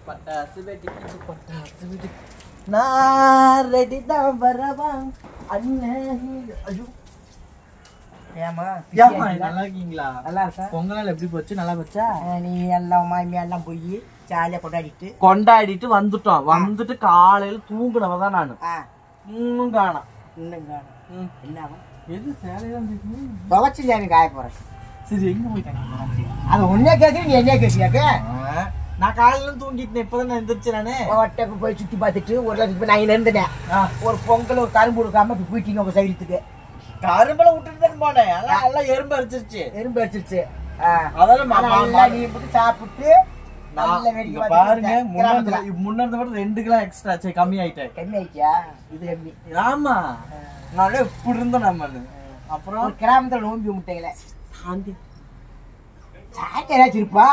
பட்டாசு வெடிக்குது பட்டாசு வெடிக்குது நான் ரெடி தான் வரவா அண்ணன் ஐயோ ஏமா ஏம்மா நல்லா இருக்கீங்களா நல்லா இருக்கா பொங்கல் எப்படி போச்சு நல்லா போச்சா ஆ, நீ எல்லாம் மாமியா எல்லாம் போய் ஜாலியா கொண்டாடிட்டு கொண்டாடிட்டு வந்துட்டோம் வந்துட்டு காலையில தூங்குனவ தான் நானு ஆ இன்னும் காணோம் இன்னும் காணும் என்னவா எது சேலையெல்லாம் தெரியும் துவச்சு ஜாமி காய போறேன் சரி எங்க போயிட்டாங்க அது உன்னே கேட்குறேன் நீ என்ன கேட்கியாக்க ஆ, நான் காலையில தூங்கிட்டேன் இப்பதான் எந்திரிச்சு நானு ஒட்டக்கு போய் சுத்தி பார்த்துட்டு ஒரு லட்சத்துக்கு நான் இங்க இருந்துட்டேன் ஆ, ஒரு பொங்கல் ஒரு கரும்பு கொடுக்காம இப்ப போயிட்டீங்க உங்க சைடுக்கு கரும்புல விட்டுட்டு தான் போனேன் அதான் எல்லாம் எறும்பு அடிச்சிருச்சு எறும்பு அடிச்சிருச்சு ஆ. அதெல்லாம் மா- ஆனா மா- எல்லாம் நீ போட்டு சாப்பிட்டு நான் நல்ல வேடிக்கை இங்க பார்த்துட்டு பாருங்க கிராமத்துல. முன்னாடி முன்னாடி விட ரெண்டு கிலோ எக்ஸ்ட்ரா சரி கம்மி ஆயிட்டேன் கம்மி ஆயிட்டியா இது கம்மி ஆமா நான் இப்படி இருந்தோம் நம்ம அப்புறம் ஒரு கிராமத்துல நோம்பி முட்டைகளே சாந்தி சாட்டை ஏதாச்சும் இருப்பா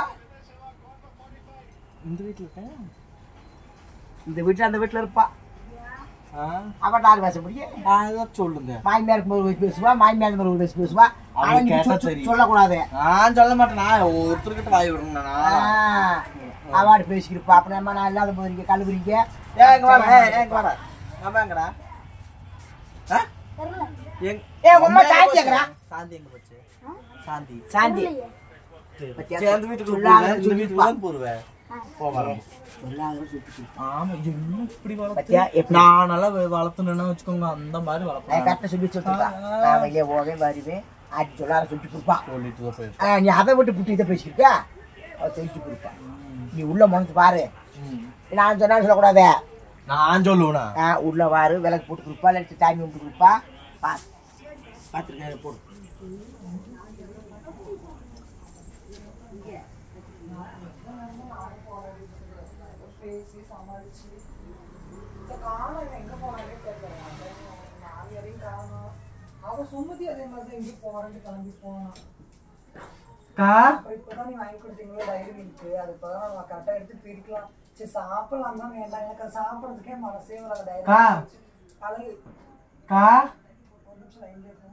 இந்த வீட்டுல இருக்கேன் இந்த வீட்டுல அந்த வீட்டுல இருப்பா ஆ, அவன் நாலு பேச முடியும் அதான் சொல்லுங்க மாமியார் இருக்கும்போது ஒரு பேசுவா மாமியார் இருக்கும்போது ஒரு பேசி பேசுவா அவளுக்கு ஆனா நீ கேட்டா சொ- சொ- தெரியும். சொல்லக்கூடாது நான் சொல்ல மாட்டேன் நான் ஒருத்தர்கிட்ட வாய் விடணும் அவாடு பேசிக்கிருப்பா அப்புறம் நான் இல்லாத போறீங்க கழுவுறீங்க ஏன் இங்க வாடா ஏய், ஏய், இங்க வாடா நம்ம எங்கடா ஆ? எங்க- ஏய், உங்க அம்மா எங்க சாந்தி போச்சு? எங்கடா? சாந்தி எங்க போச்சு சாந்தி சாந்தி சரி, அந்த வீட்டுக்கு சொல்லாத போடுவேன். இந்த வீட்டுக்கு தான் போடுவேன் போவேன் சொல்லாத சுத்தி ஆமா என்ன இப்படி பத்தியா, வளர்த்து எப்படி? நான் நல்லா வெ- வளர்த்தணும்னா வச்சுக்கோங்க அந்த மாதிரி நான் வளர்ப்பேன் கரெக்டாக சொல்லி சொல்லிருக்கா நான் வெளியே போவேன் வருவேன் ஆட்டி சொல்லாத சொல்லிட்டு கொடுப்பா சொல்லிட்டு தான் போயிருக்கேன் ஆ, நீ அதை விட்டு புட்டி இதை பேசிக்கிருக்கா அவ சொல்லிட்டு கொடுப்பா நீ உள்ள மனசு பாரு நான் சொன்னாலும் சொல்லக்கூடாது நான் சொல்லுவேனா ஆ, உள்ள வாரு விளக்கு போட்டு கொடுப்பா இல்லை சாமி கும்பிட்டு கொடுப்பா பாத்து பார்த்துருக்கேன் போடு அவ சுமதி அதே மாதிரி எங்க போறேன்னு கிளம்பி போனா கா அப்ப இப்பதான் நீ வாங்கி கொடுத்தீங்களோ டைரி மில்க் அது இப்பதான் நம்ம கரெக்டா எடுத்து பிரிக்கலாம் சரி சாப்பிடலாம் தான் வேண்டாம் எனக்கு அது சாப்பிடறதுக்கே மனசே வராது டைரி கா அழகு கா ஒரு நிமிஷம் லைன்ல இருக்கும்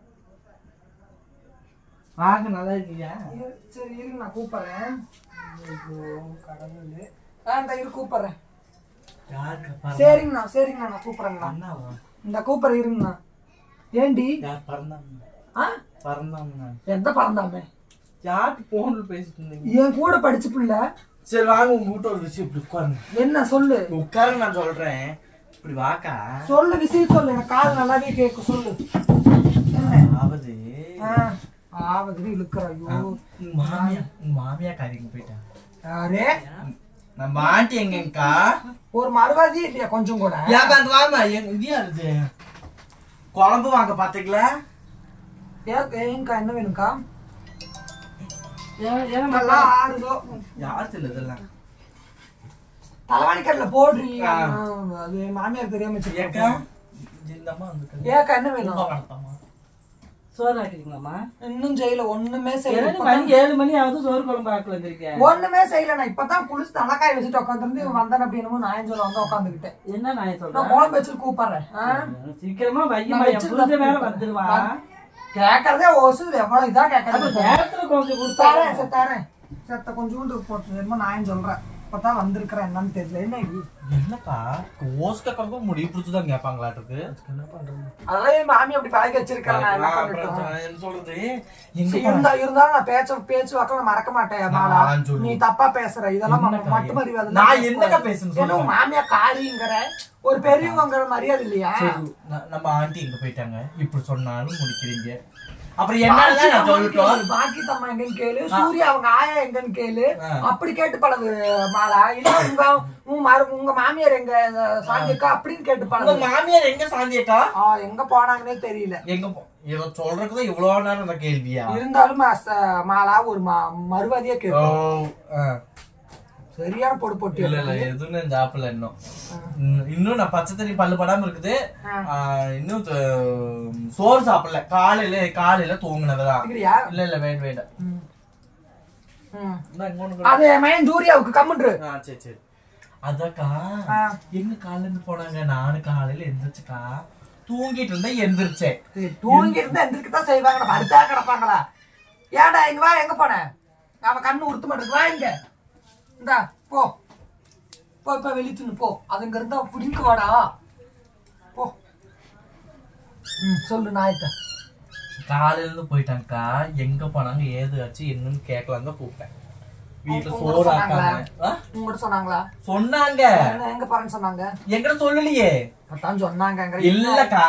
வாங்க நல்லா இருக்கீங்க இரு- சரி இருங்க நான் கூப்பிடுறேன் ஐயோ, கடவுளே ஆ இந்த இரு கூப்பிடுறேன் யாருக்கு சரிங்கண்ணா சரிங்கண்ணா நான் கூப்பிடுறேங்கண்ணா அண்ணாவா இந்த கூப்பிடுறேன் இருங்கண்ணா ஏண்டி யார் பறந்தாங்க ஆ பறந்தாங்க எந்த பறந்தாமே யார்கிட்ட போன்ல பேசிட்டு இருந்தீங்க என் கூட படிச்ச பிள்ளை சரி வாங்க உங்க வீட்டு ஒரு விஷயம் இப்படி உட்காருங்க என்ன சொல்லு உட்காருங்க நான் சொல்றேன் இப்படி வாக்கா சொல்லு விஷயம் சொல்லு எனக்கு காது நல்லாவே கேட்கும் சொல்லு ஆவது ஆ, ஆவதுன்னு இழுக்கிற ஐயோ உங்க மாமியா உங்க மாமியா காரிங்க போயிட்டாங்க யாரே நம்ம ஆண்டி எங்கக்கா ஒரு மறுவாதி இல்லையா கொஞ்சம் கூட ஏன் அந்த வாமா எங்க இது யாருது குழம்பு வாங்க பாத்தீங்களா ஏ- ஏங்கா என்ன வேணும்க்கா நல்லா ஆறுதோ யார் தின்னு இதெல்லாம் தலைவாணி கடையில போடுறீ ஆ. அது மாமியார் தெரியாம ஏக்கா வச்சிருக்கேன் ஜிந்தமா வந்து ஏக்கா என்ன வேணும் வளர்த்தமா சோறு ஆக்கிட்டீங்களாம்மா இன்னும் செய்யல ஒண்ணுமே செய்யல ஏழு மணி ஏழு மணி ஆகுது சோறு குழம்பு ஆக்கலங்கிறீங்க ஒண்ணுமே செய்யல நான் இப்பதான் குளிச்சு தலைக்காய் வச்சுட்டு உட்காந்துருந்து வந்தேன் அப்படி என்னமோ நான் சொல்ல வந்து உட்காந்துக்கிட்டேன் என்ன நான் நான் சொல்றேன் குழம்பு வச்சு கூப்பிடுறேன் ஆ? சீக்கிரமா நான் வையமா என் வச்சிருந்தா புரிஞ்ச வேலை கூப்பிடுறேன். வந்துருவான் கேட்கறதே ஓசு எவ்வளவு இதா அந்த கேட்கறது நேரத்துல கொஞ்சம் கொடுத்தா தரேன் சார் தரேன் செத்த கொஞ்சோண்டு போட்டு என்னமோ நான் சொல்றேன் இப்பதான் வந்திருக்கிறேன் என்னன்னு தெரியல என்ன இது என்னக்கா ஓஸ்க கணக்கு முடிவு பிடிச்சுதான் கேட்பாங்களாட்டுக்கு என்ன பண்றது அதெல்லாம் என் மாமி அப்படி பழகி வச்சிருக்கேன் நான் என்ன அப்புறம் பண்ணட்டும்? நான் என்ன சொல்றது எங்க சரி, இருந்தா இருந்தாலும் நான் பேச்ச பேச்சு வாக்கில் நான் மறக்க மாட்டேன் மாலா நான் சொல்லு. நீ தப்பா பேசுற இதெல்லாம் என்னக்கா? மட்டும் மரியாதை நான் என்னக்கா பேசுறேன்னு என்ன சொல்லுங்க. மாமியா காரிங்கிற ஒரு பெரியவங்கிற மரியாதை இல்லையா சரி ந- நம்ம ஆண்டி எங்க போயிட்டாங்க இப்படி சொன்னாலும் முடிக்கிறீங்க அப்புறம் என்னன்னு நான் சொல்லட்டும் பாக்கி தம்மா எங்கன்னு கேளு சூர்யா அவங்க ஆயா எங்கன்னு கேளு ஆ. அப்படி கேட்டு பழகு மாலா இல்ல உங்க உங்க மரு- உங்க மாமியார் எங்க சாந்தியக்கா அப்படின்னு கேட்டு உங்க பழகு மாமியார் எங்க சாந்தியக்கா ஆ எங்க போனாங்கன்னே தெரியல எங்க போ இத சொல்றதுக்குதான் இவ்வளவு நேரம் அந்த கேள்வியா இருந்தாலும் அச- மாலா ஒரு ம- மறுவாதியா ஓ கேட்கும் ஆ. சரியான பொடு போட்டு இல்ல இல்ல எதுவும் இந்த ஆப்பிள் இன்னும் ம், இன்னும் நான் பச்சை தண்ணி பல்லு படாம இருக்குது ஆ. ஆ, இன்னும் த- சோறு சாப்பிடல காலையில காலையில தூங்குனதுதான் இருக்கிறியா இல்ல இல்ல வேண்டாம் வேண்டாம் ம். ம். இந்தா இன்னொன்னு கொடு. அது என் மயன் சூர்யாவுக்கு கம்முன்று ஆ சரி சரி அதக்கா ஆ. எங்க காலையில இருந்து போனாங்க நானும் காலையில எந்திரிச்சுக்கா தூங்கிட்டு இருந்தா எந்திரிச்சேன் சரி, தூங்கி இருந்தா எந்திரிக்க தான் செய்வாங்க நம்ம அடுத்தா கிடப்பாங்களா ஏன்டா இங்க வா எங்க போன அவன் கண்ணு உறுத்து மாட்டேங்குது வா இங்க இந்தா போ போ இப்ப வெளியே தின்னு போ அதுங்க இருந்தா பிடிக்க வாடா போ ம் சொல்லு நாயத்தை காலையில இருந்து போயிட்டாங்கக்கா எங்க போனாங்க ஏது ஆச்சு என்னன்னு கேட்கலாம் தான் கூப்பிட்டேன் வீட்டுல உங்கள்ட்ட சோறு சொன்னாங்களா? ஆக்காங்க ஆ? உங்கள்ட்ட சொன்னாங்க சொன்னாங்க என்ன எங்க பாருன்னு சொன்னாங்க என்கிட்ட சொல்லலையே அதான் சொன்னாங்க இல்லக்கா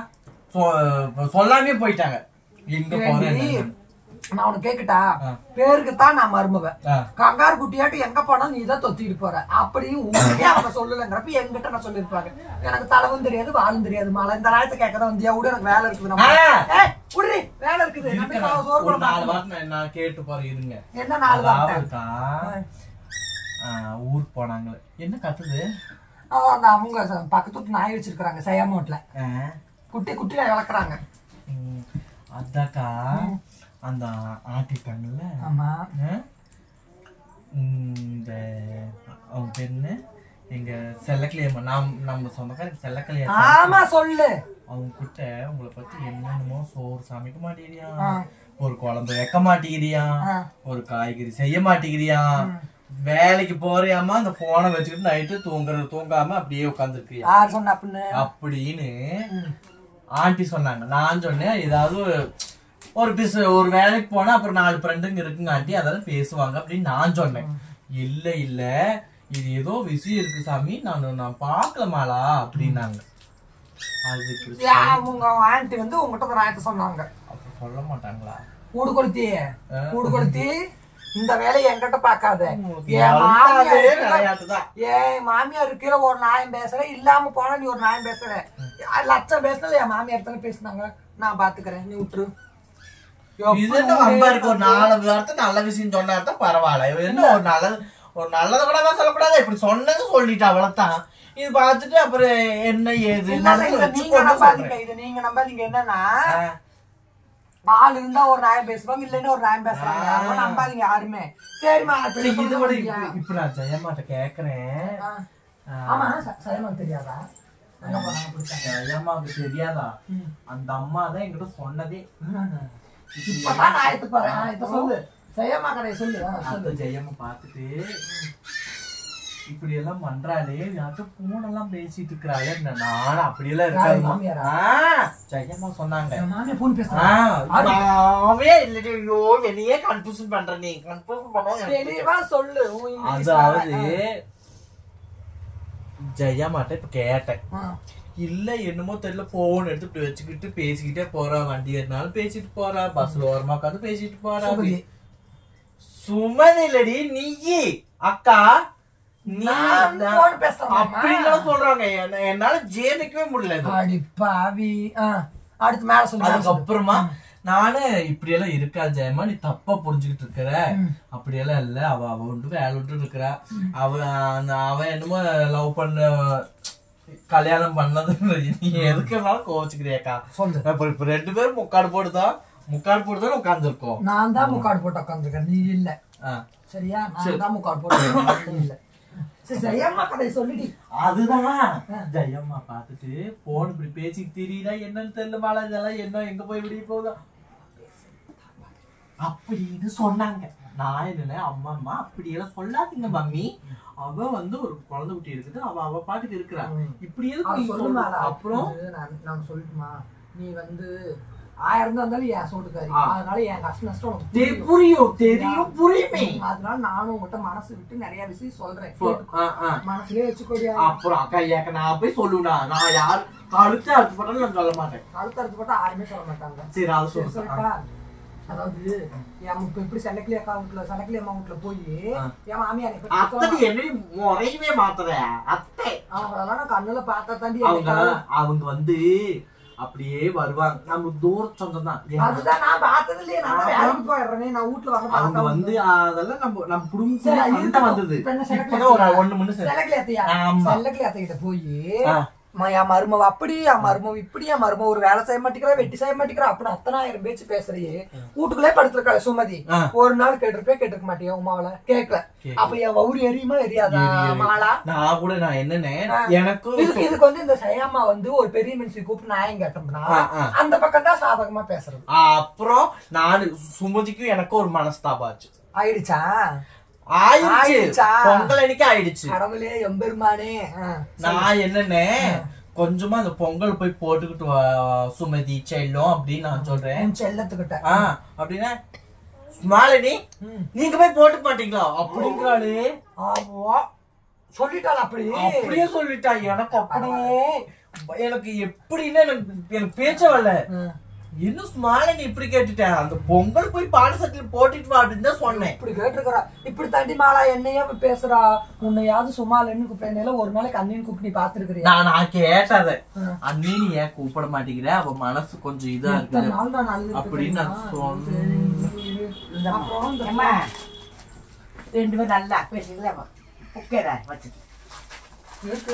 சொ- சொல்லாமே போயிட்டாங்க எங்க போறேன் ஏண்டி, என்னன்னு. நான் உனக்கு கேக்கட்டா ஆ. பேருக்கு தான் நான் மருமவன் ஆ. கங்காரு குட்டியாட்டு எங்க போனா நீ தான் தொத்திட்டு போற அப்படியும் உங்களுக்கே அவங்க சொல்லலைங்கிறப்ப என்கிட்ட நான் சொல்லிருப்பாங்க எனக்கு தலைவும் தெரியாது வாழும் தெரியாது மழை இந்த நேரத்தை கேட்கதான் வந்தியா விட எனக்கு வேலை இருக்குது நம்ம ஆ. ஏய், விடுடி, வேலை இருக்குது நம்ம இருக்கேன். சோறு சோறு ஒரு கூட நாலு பார்க்கணும். வாரம் நான் நான் கேட்டு போறேன் இருங்க என்ன நாலு வார்த்தை அதாவதுக்கா, ஆ, ஊருக்கு போனாங்களே என்ன கத்துது ஆ, அந்த அவங்க ச- பக்கத்து வீட்டு நாய் வச்சிருக்காங்க செய்யாமோட்ல ஆ, குட்டி குட்டியில வளர்க்குறாங்க ம், அதாக்கா அந்த ஆட்டிட்டாங்கல்ல ஆமா ஆ? ம், இந்த அவங்க பேர் என்ன எங்க செல்லக்கிளியம்மா நாம் நம்ம சொந்தக்காரங்க செல்லக்கிளியா ஆமா சொல்லு அவங்க கிட்ட உங்களை பத்தி என்னென்னமோ சோறு சமைக்க மாட்டேங்கிறியா ஆ. ஒரு குழம்பு வைக்க மாட்டேங்கிறியா ஆ. ஒரு காய்கறி செய்ய மாட்டேங்கிறியா வேலைக்கு போறியாமா அந்த போனை வச்சுக்கிட்டு நைட்டு தூங்குற தூங்காம அப்படியே உட்காந்துருக்கியா யார் சொன்ன அப்படின்னு அப்படின்னு ஆண்டி சொன்னாங்க நான் சொன்னேன் ஏதாவது ஒரு- ஒரு பிஸ் ஒரு வேலைக்கு போனா அப்புறம் நாலு ஃப்ரெண்டுங்க இருக்குங்க ஆண்டி அதெல்லாம் பேசுவாங்க அப்படின்னு நான் சொன்னேன் இல்ல இல்ல இது ஏதோ விஷயம் இருக்கு சாமி நான் நான் பார்க்கலமாலா அப்படின்னாங்க அதுக்கு யா, உங்க ஆண்டி வந்து உங்ககிட்ட ஒரு நாயத்தை சொன்னாங்க அப்ப சொல்ல மாட்டாங்களா கூடு கொளுத்தி கூடு கொளுத்தி இந்த வேலையை என்கிட்ட பார்க்காத உங்களுக்கு என் மாமியார் அதே இருக்கிற- விளையாட்டுதான். என் மாமியார் இருக்கிற ஒரு நாயம் பேசுற இல்லாம போனா நீ ஒரு நாயம் பேசுற லட்சம் பேசுனது என் மாமியார் தானே பேசுனாங்க நான் பாத்துக்கிறேன் நீ விட்டுரு இது என்ன வம்பா இருக்கு ஒரு நாலு வார்த்தை நல்ல விஷயம் சொன்னா தான் பரவாயில்ல இவ என்ன ஒரு நல்லது ஒரு நல்லது கூட தான் சொல்லக்கூடாது இப்படி சொன்னது சொல்லிட்டு அவ்வளவுதான் இது பார்த்துட்டு அப்புறம் என்ன ஏது இல்ல, மனசுல இல்ல, வச்சு நீங்க கொண்டு நம்பாதீங்க சொல்றேன். இது நீங்க நம்பாதீங்க என்னன்னா ஆ. ஆள் இருந்தா ஒரு நாயம் பேசுவாங்க இல்லைன்னா ஒரு நாயம் பேசுறாங்க அவங்க நம்பாதீங்க யாருமே சரிம்மா இப்ப சரி, நீ இது சொல்ல கூட மாட்டியா? இப்ப- இப்ப நான் ஜெயமாட்ட கேக்குறேன் ஆ. ஆ, ஆமா ச- சரியமா தெரியாதா என்ன பண்ணாங்க பிடிச்சாங்க ஜெயம்மாவுக்கு தெரியாதா அந்த அம்மா தான் என்கிட்ட சொன்னதே இப்பதான் நான் எடுத்து போறேன் ஆ, இப்ப சொல்லு செய்யமா கடையை சொல்லு ஆ, சொல்லு அந்த ஜெயம்மா பார்த்துட்டு இப்படி எல்லாம் பண்றாளே யார்கிட்ட போன் எல்லாம் பேசிட்டு இருக்கிறாளே நானும் அப்படியெல்லாம் யாரு, இருக்காதுமா மாமியாரா? ஆ, ஜெயம்மா சொன்னாங்க என் மாமியார் phone ஆ, பேசுறாங்க. நாவே இல்லடி ஐயோ என்னையே கன்ஃபியூஷன் பண்ற நீ கன்ஃபியூஷன் பண்ண தெளிவா சொல்லு உன் இங்கிலீஷ்ல. அதாவது ஜெயம்மாட்ட இப்ப கேட்டேன் ஆ. இல்ல என்னமோ தெரியல போன் எடுத்து இப்படி வச்சுக்கிட்டு பேசிக்கிட்டே போறா வண்டி ஏறினாலும் பேசிட்டு போறா பஸ்ல ஓரமா உட்காந்து பேசிட்டு போறா சுமதி. சுமதி இல்லடி நீ அக்கா நீ நான் நான்- phone பேசுறேன் அப்படிலாம் சொல்றாங்க என்ன- என்னால ஜீரணிக்கவே முடியல இது. அடி பாவி ஆ, அடுத்து மேல சொல்லு மேல சொல்லு. அதுக்கப்புறமா நானு இப்படி எல்லாம் இருக்கா ஜெயமா நீ தப்பா புரிஞ்சுக்கிட்டு இருக்கிற அப்படியெல்லாம் இல்ல அவ அவ உண்டு வேலை விட்டு இருக்கிறா அவ அந்த அவ என்னமோ லவ் பண்ண கல்யாணம் பண்ணது நீ எதுக்கு வேணாலும் கோவச்சுக்கிறியாக்கா சொல்லு இப்ப இப்ப ரெண்டு பேரும் முக்காடு போட்டுதான் முக்காடு போட்டுதான் உட்காந்துருக்கோம் நான் தான் முக்காடு போட்டு உட்காந்துருக்கேன் நீ இல்ல சரியா நான் தான் முக்காடு போட்டு உட்கார்ந்திருக்கேன், நீ இல்ல சரி செய்யம்மா கதையை சொல்லிடி அதுதான் ஜெயம்மா பார்த்துட்டு போன் இப்படி பேசி தெரியல என்னன்னு தெரியல மாலா இதெல்லாம் என்ன எங்க போய் விடிய போகுதா அப்படின்னு சொன்னாங்க நான் என்ன அம்மா அம்மா அப்படியெல்லாம் சொல்லாதீங்க மம்மி அவ வந்து ஒரு குழந்தை குட்டி இருக்குது அவ அவ பாட்டுக்கு இருக்கிறா இப்படி எதுக்கு அது நீ சொல்லு சொல்ற? மேல. அப்புறம் இது நான் நான் சொல்லட்டுமா நீ வந்து ஆயிரம் தான் இருந்தாலும் என் சோட்டுக்காரி ஆ. அதனால என் கஷ்ட நஷ்டம் உனக்கு தெ- புரியும். புரியும் தெரியும் புரியுமே அதனால நானும் உங்ககிட்ட மனசு விட்டு நிறைய விஷயம் சொல்றேன் சொ- ஆ, ஆ. மனசுலயே வச்சுக்கோடியா அப்புறம் அக்கா ஏக்க நான் போய் சொல்லுடா நான் யார் அடுத்து அடுத்து போட்டாலும் நான் சொல்ல மாட்டேன் அடுத்த அடுத்து போட்டா யாருமே சொல்ல மாட்டாங்க சரி அது சரி, சொல்லு சொல்லட்டா? அதாவது என் இப்ப எப்படி செல்லக்கிளி அக்கா வீட்டுல செல்லக்கிளி அம்மா வீட்டுல போய் ஆ. என் மாமியார் இப்ப அத்தை நீ என்ன முறையவே மாத்துற அத்தை அவங்களெல்லாம் நான் கண்ணுல பார்த்தா தாண்டி அவங்க எனக்கு அவங்க வந்து அப்படியே வருவாங்க நம்மளுக்கு தூர சொந்தம் தான் அதுதான் நான் பார்த்தது இல்லையே நான் தான் வேலைக்கு போயிடுறேனே நான் வீட்டுல வந்து அவங்க பார்த்தா வந்து அதெல்லாம் நம்ம நம்ம சரி, குடும்பத்துல அது சண்டை இருக்கட்டும். வந்தது இப்ப என்ன செல்லக்கிளி இப்பதான் ஒரு அத்தையா? ஒண்ணு மணி சரி செல்லக்கிளி அத்தையா ஆமா. செல்லக்கிளி அத்தைகிட்ட போய் ஆ. என் மருமவ அப்படி என் மருமவ இப்படி என் மருமவ ஒரு வேலை செய்ய மாட்டேங்கிறா வெட்டி செய்ய மாட்டேங்கிறா அப்படி அத்தனாயிரம் பேச்சு பேசுறியே வீட்டுக்குள்ளே படுத்திருக்கா சுமதி ஆ. ஒரு நாள் கேட்டிருப்பே கேட்டிருக்க மாட்டியா உமாவில கேட்கல கேக்கல. அப்ப என் வவுரி எரியுமா எரியாதா எரி, எரி. மாலா நான் கூட நான் என்னன்னு எனக்கும் இதுக்கு இதுக்கு வந்து இந்த சையாமா வந்து ஒரு பெரிய மனுஷி கூப்பிட்டு நியாயம் கேட்டோம்னா ஆ, ஆ. அந்த பக்கம் தான் சாதகமா பேசுறது அப்புறம் நான் சுமதிக்கும் எனக்கும் ஒரு மனஸ்தாபம் ஆச்சு ஆயிடுச்சா ஆயிடுச்சு ஆயிடுச்சா? பொங்கல் அன்னைக்கு ஆயிடுச்சு கடவுளே எம்பெருமானே ஆ. நான் என்னன்னு கொஞ்சமா அந்த பொங்கல் போய் போட்டுக்கிட்டு வா சுமதி செல்லம் அப்படின்னு நான் சொல்றேன் உன் செல்லத்துக்கிட்ட ஆ அப்படின்னா மாலினி ம். நீங்க போய் போட்டு மாட்டீங்களா அப்படிங்கிறாளே ஆமா சொல்லிட்டாள் அப்படி அப்படியே சொல்லிட்டா எனக்கு அப்படியே எனக்கு எப்படின்னு எனக்கு எனக்கு பேச்ச வரல ம். இன்னும் ஸ்மாலினி இப்படி கேட்டுட்டேன் அந்த பொங்கல் போய் பாட சட்டில் போட்டுட்டு வா அப்படின்னு தான் சொன்னேன் இப்படி கேட்டிருக்கிறா இப்படி தாண்டி மாலா என்னையே இப்ப பேசுறா உன்னையாவது சும்மா இல்லைன்னு கூப்பிட்டேன் ஒரு நாளைக்கு அண்ணின்னு கூப்பிட்டு நீ பாத்துருக்கிறியா நான் நான் கேட்டத ம். அண்ணி நீ ஏன் கூப்பிட மாட்டேங்கிற அவ மனசு கொஞ்சம் இதா இத்தனை இருக்குது நாள் நான் அழுதுட்டு அப்படின்னு நான் இருக்கேனா? சொன்னேன். அப்புறம் இந்த ஏம்மா ரெண்டு பேரும் நல்லா பேசுங்களா உட்கார வச்சுட்டு இருக்கு.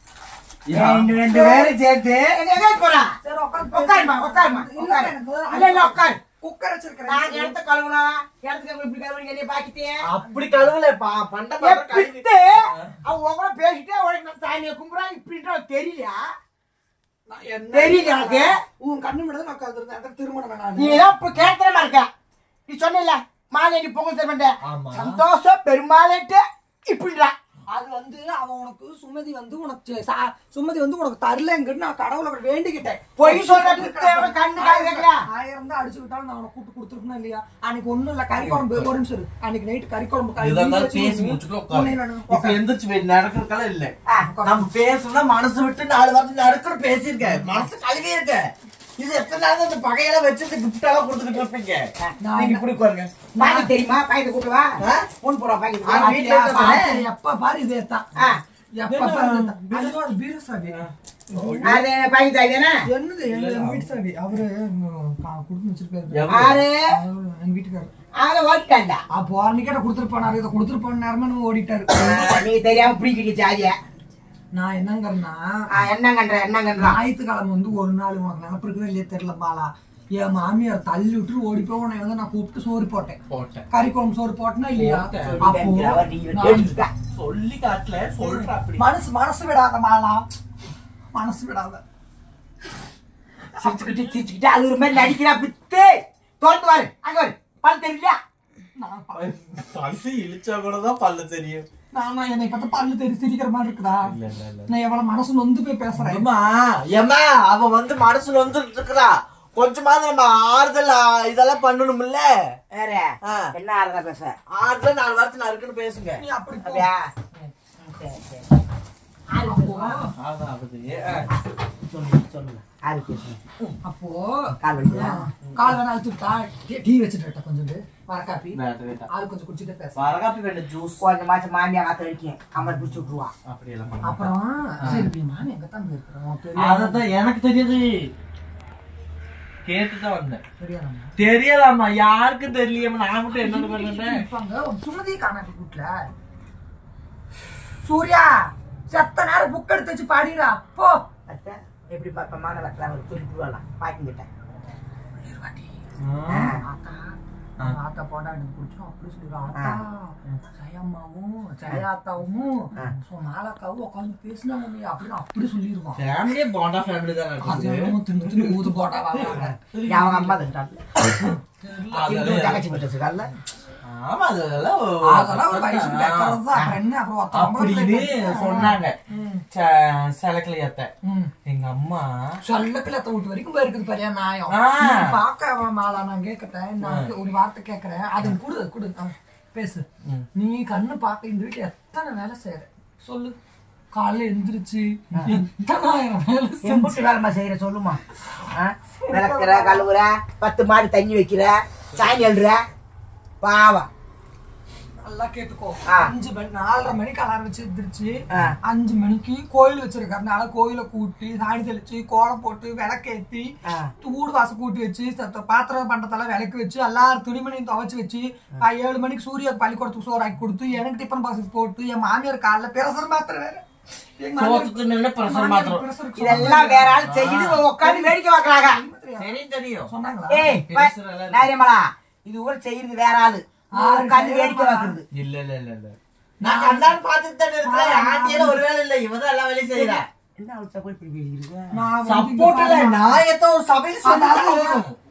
ரெண்டு ரெண்டு பேரும் சேர்த்து எங்க எங்க போறா சரி உட்காந்து உட்காருமா உட்காருமா இல்ல, உட்காரு எனக்கு இல்ல இல்ல உட்காரு குக்கர் வச்சிருக்கிறேன் நான் இடத்த கழுவுனா இடத்துக்கு இப்படி கழுவுனீங்க என்னைய பாக்கிட்டேன் அப்படி கழுவுல பா- பண்ட பாத்திரம் கழுவி- பித்து அவன் உங்கள பேசிட்டே உனக்கு நான் சாமியை கும்பிடுறா இப்படின்ற உனக்கு தெரியலையா நான் என்ன தெரியல எனக்கு உன் கண்ணு மட்டும் நான் உட்காந்துருந்தேன் எனக்கு திருமணம் வேணாம் நீ தான் இப்ப கேட்கறமா இருக்க நீ சொன்னில மாலை நீ பொங்கல் தர ஆமா. சந்தோஷம் பெருமாளேட்டு இப்படிடா அது வந்து அவன் உனக்கு சுமதி வந்து உனக்கு சா- சுமதி வந்து உனக்கு தரலங்கிறது நான் கடவுளை வேண்டிக்கிட்டேன் பொய் சொல்றதுக்கு தேவை கண்ணு காது கேட்கல ஆயிரம் தான் அடிச்சு விட்டாலும் நான் அவனை கூட்டு கொடுத்துருக்கணும் இல்லையா அன்னைக்கு ஒண்ணும் இல்ல கறி குழம்பு ஒரு நிமிஷம் இரு. அன்னைக்கு நைட்டு கறி குழம்பு கறி இதா இருந்தாலும் வச்சு பேசி உன்னை- முடிச்சுட்டு உன்னை உட்காரு. நானு இப்ப எந்திரிச்சு போய் நடக்கிறதுக்கெல்லாம் இல்ல ஆ, நம்ம பேசணும்னா மனசு விட்டு நாலு வாரத்துக்கு நடக்கிற பேசியிருக்க மனசு கழுவி இருக்க இது எத்தனை நாள் இந்த பகையெல்லாம் வச்சு இந்த gift எல்லாம் கொடுத்துக்கிட்டு இருப்பீங்க நீங்க இப்படி உட்காருங்க பாக்கி தெரியுமா பாக்கெட் கூட்டவா ஆ? மூணு போறோம் பாக்கெட் ஆ, வீட்ல பாத்தியா, இருக்க பாத்தியா, எப்ப பாரு இதே தான் ஆ. எப்ப பாரு இதே தான். அதுவும் அது பீரு சாவி. அது பாக்கெட் ஆகிதானே என்னது எங்க எங்க வீட்டு சாவி அவரு ம், கா- கொடுத்து வச்சிருக்காரு எவ்வளவு? ஆறு அவரு எங்க வீட்டுக்காரர் அதை ஓட்டாண்டா அப்போ அன்னைக்கே கொடுத்துருப்பாரு இதை கொடுத்துருப்பாரு நேரமே நம்ம ஓடிட்டாரு நீங்க தெரியாம பிடிக்கிட்டு சாதிய நான் என்னங்கறேன்னா என்னங்கன்ற என்னங்கன்றா ஞாயிற்றுக்கிழமை வந்து ஒரு நாள் உனக்கு நினப்பு இருக்குதா இல்லையா தெரியல பாலா என் மாமியார் தள்ளி விட்டு ஓடி போய் உன்னை வந்து நான் கூப்பிட்டு சோறு போட்டேன் போட்டேன் கறி குழம்பு சோறு போட்டேனா இல்லையா போட்டேன். அப்போ நான் சொல்லி காட்டல சொல்ற அப்படி மனசு மனசு விடாத மாலா மனசு விடாத சிரிச்சுக்கிட்டு சிரிச்சுக்கிட்டு அது ஒரு மாதிரி நடிக்கிறா பித்து தோர்த்து வாரு அங்க வாரு பல் தெரியல நான் ப- பல்லு இழிச்சா கூட தான் பல்லு தெரியும் நான் நான் என்னை பார்த்தா பல்லு தெரி சிரிக்கிற மாதிரி இருக்குதா இல்ல இல்ல இல்ல நான் எவ்வளவு மனசு நொந்து போய் பேசுறேன் ஏம்மா ஏம்மா அவ வந்து மனசுல வந்துட்டு இருக்கிறா கொஞ்சமாவது நம்ம ஆறுதல் ஆ, இதெல்லாம் பண்ணணும்ல வேற ஆ. என்ன ஆறுதா பேச ஆறுதல் நாலு வாரத்துல நறுக்குன்னு பேசுங்க நீ அப்படி போ. அப்படியா சரி சரி ஆறு பேசுவா அதான் ஆகுது ஆ. சொல்லுங்க சொல்லுங்க ஆறு பேசுங்க அப்போ கால் வலிக்குதா கால் வேணா அழுத்துட்டா டீ வச்சுட்டு கொஞ்சம் வர காப்பி வேண்டாம், வேண்டாம். ஆள் கொஞ்சம் குடிச்சிட்டு பேச வரகாப்பி வேண்டாம் ஜூஸ் கொஞ்ச மாசம் மாமியா காத்த அடிக்கும் கம்மல் பிடிச்சி விட்டுருவா அப்படி எல்லாம் பண்ண அப்புறம் சரி இப்ப என் மாமி எங்க தான் இருக்கிறோம் பெரிய அததான் எனக்கு தெரியுது கேட்டுதான் வந்தேன் தெரியாதம்மா தெரியாதாம்மா யாருக்கும் தெரியலையம்மா நான் மட்டும் என்னன்னு பண்ணேன் இருப்பாங்க ஒரு சுமதியை காணாட்டி வீட்டுல சூர்யா செத்த நேரம் புக் எடுத்து வச்சு பாடிடா போ அத்தை எப்படி பார்ப்ப மாணவர்கள் அவர் சொல்லிட்டு வரலாம் பாக்கிங்கிட்டேன் ஆத்தா அவங்க ஆத்தா போண்டா எனக்கு பிடிச்சிடும் அப்படி சொல்லிடுவோம் ஆத்தா ஜெயம்மாவும் ஜெயாத்தாவும் ஸோ மாலாக்காவும் உட்காந்து பேசினாங்க நீ அப்படின்னு அப்படி சொல்லிடுவான் ஃபேமிலியே போண்டா ஃபேமிலி தான் அது இருக்குது என்னமோ தின்னு தின்னு ஊது போட்டா வாங்க அவங்க அம்மா தான் அதெல்லாம் தங்கச்சி பட்டு இருக்கால ஆமா அது அதெல்லாம் அதெல்லாம் ஒரு வயசுக்கு வைக்கிறது தான் அப்புறம் என்ன அப்புறம் ஒருத்தன் அப்படின்னு அம்பலத்துல சொன்னாங்க ம். செலக்கலி அத்தை ம். எங்க அம்மா சொல்லக்கில் எத்த வீட்டு வரைக்கும் போயிருக்குது பெரிய நியாயம் ஆ. நீ பார்க்க அவன் மாலா நான் கேட்கட்டேன் நான் ஒரு வார்த்தை கேட்கறேன் அது குடு குடு ஆ, பேசு ம். நீ கண்ணு பார்க்க இந்த வீட்டுல எத்தனை வேலை செய்யற சொல்லு காலைல எந்திரிச்சு எத்தனை ஆயிரம் வேலை செஞ்சு எம்புட்டு வேலைமா செய்யற சொல்லுமா ஆ? விளக்குற கழுவுற பத்து மாடு தண்ணி வைக்கிற சாணி அழுற பாவம் நல்லா கேட்டுக்கோ ஆ. அஞ்சு மணி நாலரை மணிக்கு அலாரம் வச்சு எந்திரிச்சு ஆ. அஞ்சு மணிக்கு கோயில் வச்சிருக்கறதுனால கோயிலை கூட்டி சாணி தெளிச்சு கோலம் போட்டு விளக்கேத்தி ஆ. ஊடு வாசல் கூட்டி வச்சு சத்த- பாத்திரம் பண்டத்தெல்லாம் விளக்கு வச்சு எல்லாரும் துணிமணியும் துவைச்சு வச்சு ஆ, ஏழு மணிக்கு சூர்யாவுக்கு பள்ளிக்கூடத்துக்கு சோறு ஆக்கி கொடுத்து எனக்கு டிஃபன் பாக்ஸ் போட்டு என் மாமியார் காலைல பிரசர் மாத்திரம் வேற எங்க மாமியார் சோத்துக்கு நின்று பிரசர் மாமியார் மாத்திரம் பிரஷருக்கு இதெல்லாம் வேற ஆள் செய்யுது உட்காந்து வேடிக்கை பார்க்கறாங்க தெரியும் தெரியும் சொன்னாங்களா ஏய் பேசுறதெல்லாம் நாரியமலா இது கூட செய்யறது வேற ஆளு உட்காந்து வேடிக்கை பார்க்கறது இல்ல இல்ல இல்ல இல்ல நான் கண்டாலும் பாத்துட்டு தானே இருக்கிறேன் ஆண்டியில ஒரு வேலை இல்ல இவன் தான் எல்லா வேலையும் செய்யறா என்ன அவள் சப்போர்ட் பண்ணி பேசிக்கிறீங்க நான் வந்து இங்க சப்போர்ட் இல்ல பாருங்க. நான் எத்த ஒரு சபையில் அதாவது சொல்லி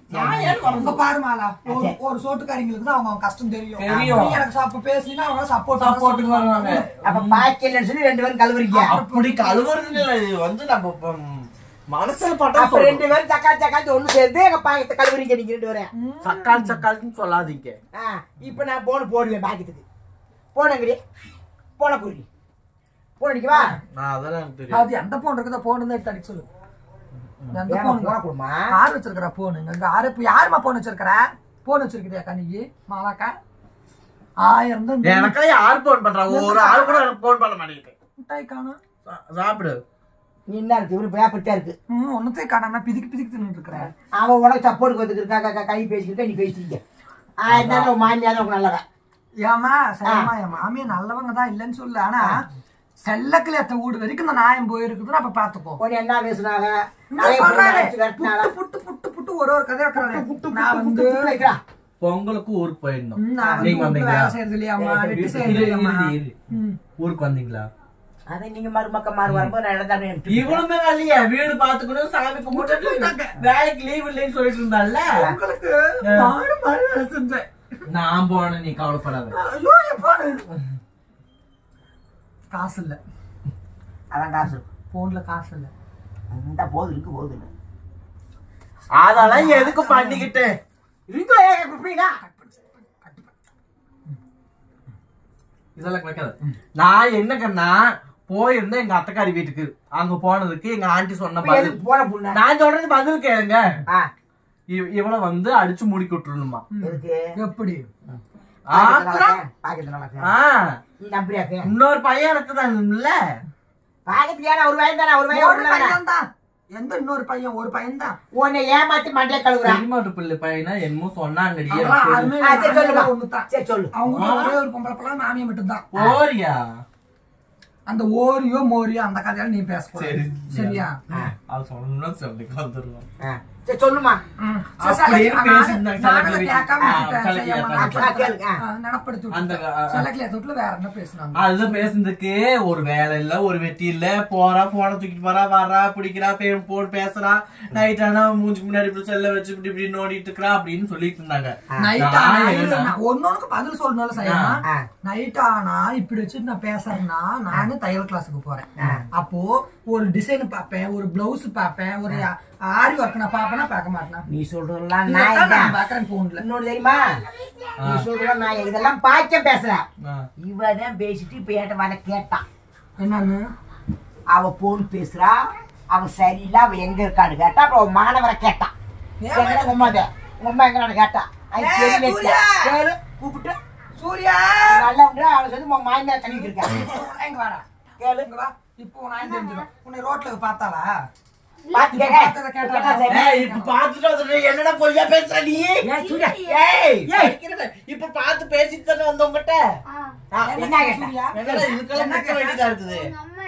நான் ஏன் அங்க வரணும் பாரு மாலா ஒரு சரி. ஒரு சோட்டுக்காரங்களுக்கு தான் அவங்க அவங்க கஷ்டம் தெரியும் தெரியும். நீ எனக்கு சாப்ப பேசினா அவங்க சப்போர்ட் சப்போர்ட்டுக்கு வருவாங்க அப்ப பாய்க்கலன்னு சொல்லி ரெண்டு பேரும் கழுவுறீங்க அப்படி கழுவுறது இல்ல இது வந்து நம்ம இப்ப மனசுல பட்டா அப்ப ரெண்டு பேரும் சக்கால் சக்கால் ஒண்ணு சேர்ந்து எங்க பாக்கத்தை கழுவுறீங்க நீங்க ரெண்டு பேரும் சக்கால் சக்கால்னு சொல்லாதீங்க ஆ, இப்ப நான் போன் போடுவேன் பாக்கெட்டுக்கு போனங்கடி போன போடுறி போன் அடிக்கவா நான் அதெல்லாம் எனக்கு தெரியும் அது எந்த போன் இருக்குதோ போன் தான் எடுத்து அடிக்க சொல்லு எந்த ஏம்மா, போன் போன கொடுமா யார் வச்சிருக்கா போன் இங்க யாரு இப்ப யாருமா போன் வச்சிருக்கிற போன் வச்சிருக்கிறியா கண்ணிக்கு மாலாக்கா ஆயிரம் தான் இந்த எனக்கெல்லாம் யார் போன் பண்றாங்க ஒரு ஆள் கூட எனக்கு போன் பண்ண மாட்டேங்குது மிட்டாய் காணும் சா- சாப்பிடு நீ என்ன இருக்கு இவரு பேப்பர் தான் இருக்கு ம் ஒன்னத்தையும் காணாம பிதிக்கு பிதிக்கு தின்னு இருக்கிறேன் அவன் உனக்கு சப்போர்ட் வந்துருக்கா கை பேசிக்கிட்ட நீ பேசிக்க ஆயிரம் தான் உன் மாமியார் உனக்கு நல்லவ ஏமா சரிம்மா என் மாமியா நல்லவங்க தான் இல்லைன்னு சொல்லு ஆனா செல்லக்கிளி அத்த வீடு வரைக்கும் இந்த நாயம் போயிருக்குதுன்னு அப்ப பாத்துக்கோ உன்னை என்ன பேசுனாங்க இந்த நிறைய பொண்ணு சொல்றாளே, அடிச்சு விரட்டுனாளா? புட்டு புட்டு புட்டு புட்டு ஒரு ஒரு கதை வைக்கிறாளே. புட்டு, நான் புட்டு, வந்து புட்டு வைக்கிறா. பொங்கலுக்கு ஊருக்கு போயிருந்தோம் ம், நான் வந்து நீங்க வீட்டுல வந்தீங்களா வேலை செய்யறது இல்லையாம்மா, வெட்டி இரு, செய்யறது இரு, இல்லையாம்மா. இரு. ம். ஊருக்கு வந்தீங்களா அதை நீங்க மருமக்க மாறு வரும்போது நான் நடந்தாரு எனக்கு இவளுமே வரலையா வீடு பாத்துக்கணும் சாமி கும்பிட்டு வேலைக்கு லீவ் இல்லைன்னு சொல்லிட்டு இருந்தால உங்களுக்கு நானும் மறு வேலை செஞ்சேன். நான் போனேன் நீ கவலைப்படாத ஐயோ, என் phone. காசு இல்ல அதான் காசு போன்ல காசு இல்ல அந்த போது இருக்கு போது இல்லை அதெல்லாம் எதுக்கு பண்ணிக்கிட்டு இருக்கோ ஏன் குப்பிடா இதெல்லாம் வைக்காத நான் என்ன கண்ணா போயிருந்தேன் எங்க அத்தைக்காரி வீட்டுக்கு அங்க போனதுக்கு எங்க ஆண்டி சொன்ன பதில் எதுக்கு போன புண்ணா நான் சொல்றது பதில் கேளுங்க ஆ இவ- இவளை வந்து அடிச்சு முடிக்க விட்டுருணுமா எதுக்கு எப்படி அப்புறம் பாக்கெட் நல்லா ஆ, நீ நம்புறியாக்கு இன்னொரு பையன் இருக்குதான்ல பாக்கெட்டுக்கு ஏன்னா ஒரு வயன் தானே ஒரு வயன் ஒரு ஒரு வயன் பையன் தான் எந்த இன்னொரு பையன் ஒரு பையன் தான் உன்னை ஏமாத்தி மண்டைய கழுவுறான் பெரியமாட்டு பிள்ளை பையனா என்னமோ சொன்னாங்கடி அதெல்லாம் எனக்கு யாருமே ஆ, சரி சொல்லுமா இல்லை, ஒண்ணுதான். சரி சொல்லு அவங்க வீட்டுல ஒரே ஒரு பொம்பளை பிள்ளை மாமியா மட்டும்தான் போறியா அந்த ஓரியோ மோரியோ அந்த கதையால நீ பேசக்கூடாது சரி. சரியா அது சொன்னா சொல்லிக்கு வந்துருவான் ஆ, சரி சொல்லுமா ம். அப்படியே சரி, பேசியிருந்தாங்க நானும் சில பேர் கேட்காம ஆ, விட்டுட்டேன். சில சரி, பேர் அம்மா, கேட்காம. நான் கேளுங்க. ஆ, நடப்படுத்தி அந்த, விட்டுட்டேன். ஆ, ஆ. சில கிளியத்துல வேற என்ன பேசுனாங்க அது பேசுனதுக்கு ஒரு வேலை இல்ல ஒரு வெட்டி இல்ல போறா போன தூக்கிட்டு போறா வர்றா பிடிக்கிறா பேர் போட்டு பேசுறா நைட் ஆனா மூஞ்சுக்கு முன்னாடி இப்படி செல்ல வச்சு இப்படி இப்படி நோண்டிட்டு இருக்கா அப்படின்னு சொல்லிட்டு இருந்தாங்க நைட் நான் ஆனா என்ன- நான் ஒன்னொன்னுக்கு பதில் சொல்லணும்ல செய்யமா ஆ. நைட் ஆனா இப்படி வச்சுட்டு நான் பேசுறேன்னா நானு தையல் கிளாஸுக்கு போறேன் அப்போ ஒரு டிசைன் பார்ப்பேன் ஒரு பிளவுஸ் பார்ப்பேன் ஒரு ஆரி ஒர்க் நான் பார்ப்பேனா பார்க்க மாட்டேன் நீ சொல்றதெல்லாம் இதைத்தான் நான் நான் பாக்குறேன் போன்ல இன்னொரு தெரியுமா நீ சொல்றதெல்லாம் நான் இதெல்லாம் பாய்க்க பேசுறேன் ஆ. இவதான் பேசிட்டு இப்ப என்கிட்ட வர கேட்டான் என்னன்னு அவ போன் பேசுறா அவன் சரியில்லை அவ எங்க இருக்கான்னு கேட்டா அப்புறம் அவன் மாணவரை கேட்டான் எங்கடா உங்க அம்மா அது? உங்க அம்மா எங்கடான்னு கேட்டா அது ஏய், தெரியல சூர்யா! கேளு கூப்பிட்டு சூர்யா நல்லா உண்டு அவளை சொல்லி உன் மாமியார் தள்ளிட்டு இருக்கா இங்க வாடா கேளு இங்க வா இப்போ நான் தெரிஞ்சிடும் உன்னை ரோட்ல பார்த்தாளா பாத்து கேக்க பார்த்ததை கேட்டா சரி. ஏய், இப்ப பாத்துட்டு வந்துட்டு என்னடா பொய்யா பேசுற நீ ஏய், சூர்யா, ஏய் ஏய். படிக்கிறத இப்ப பாத்து பேசிட்டு தானே வந்தவங்கிட்ட ஆ, என்ன கேட்டா என்னடா இதுக்கெல்லாம் என்ன கேட்க வேண்டியதா இருக்குது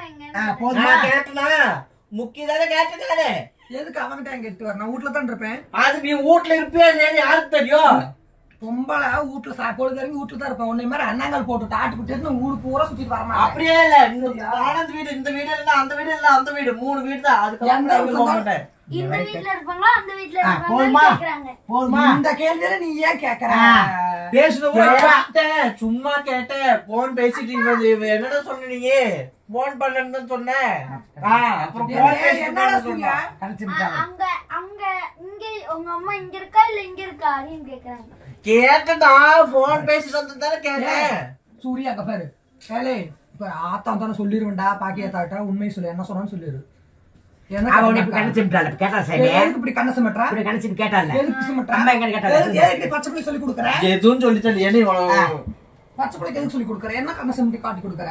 ஆ, போதுமா நான் கேட்டனா முக்கி தானே கேட்டதானே எதுக்கு அவன்கிட்ட எங்க எட்டு வர நான் வீட்டுல தான் இருப்பேன் அது நீ வீட்ல இருப்பியா இல்லையான்னு யாருக்கு தெரியும் பொம்பளை வீட்டுல சாப்பாடு இறங்கி வீட்டுல தான் இருப்பேன் உன்னை மாதிரி அண்ணாங்கல் போட்டு ஆட்டு குட்டி நான் ஊரு பூரா சுத்திட்டு வர மாட்டேன் அப்படியே இல்ல இந்த ஆனந்த் வீடு இந்த வீடு இல்ல அந்த வீடு இல்ல அந்த வீடு மூணு வீடு தான் அதுக்கப்புறம் எந்த நான் இங்க போக வீட்டுல மாட்டேன் இந்த வீட்ல இருப்பாங்களா அந்த வீட்ல ஆ, போதுமா? இருப்பாங்களான்னு கேக்குறாங்க போதுமா இந்த கேள்வியில நீ ஏன் கேக்குற ஆ. பேசுறது கூட கேட்டேன் சும்மா கேட்டேன் போன் பேசிட்டு இவன் இவன் என்னடா சொன்ன நீ போன் பண்ணேன்னு தான் சொன்னேன் ஆ, அப்புறம் போன் ஏய், பேசிட்டு என்னடா பண்ண சூர்யா? சொன்னா. கழிச்சு ஆ, விட்டாங்க அங்க அங்க இங்க உங்க அம்மா இங்க இருக்கா இல்ல இங்க இருக்கா அப்படின்னு கேக்குறாங்க கேட்டடா போன் பேசிட்டு வந்து தானே கேட்டேன் சூர்யா அங்க பாரு ஏலே இப்ப ஆத்தா தானே சொல்லிருவேன்டா பாக்கியத்தாட்ட உண்மை சொல்லு என்ன சொன்னான்னு சொல்லிரு என்ன அவன் உன்னை இப்ப கேட்டா? கணிச்சு விட்டாள் இப்ப கேட்டா ஏய், சரி எதுக்கு இப்படி கண்ண சுமட்டுற இப்படி கணிச்சு கேட்டால எதுக்கு சுமட்டுற அம்மா எங்க கேட்டால எதுக்கு எதுக்கு இப்படி பச்சை பிள்ளை சொல்லி கொடுக்குற எதுவும் சொல்லி சொல்லி என்ன இவ்வளவு பச்சை பிள்ளைக்கு எதுக்கு சொல்லி கொடுக்குற என்ன கண்ண சுமட்டி காட்டி கொடுக்குற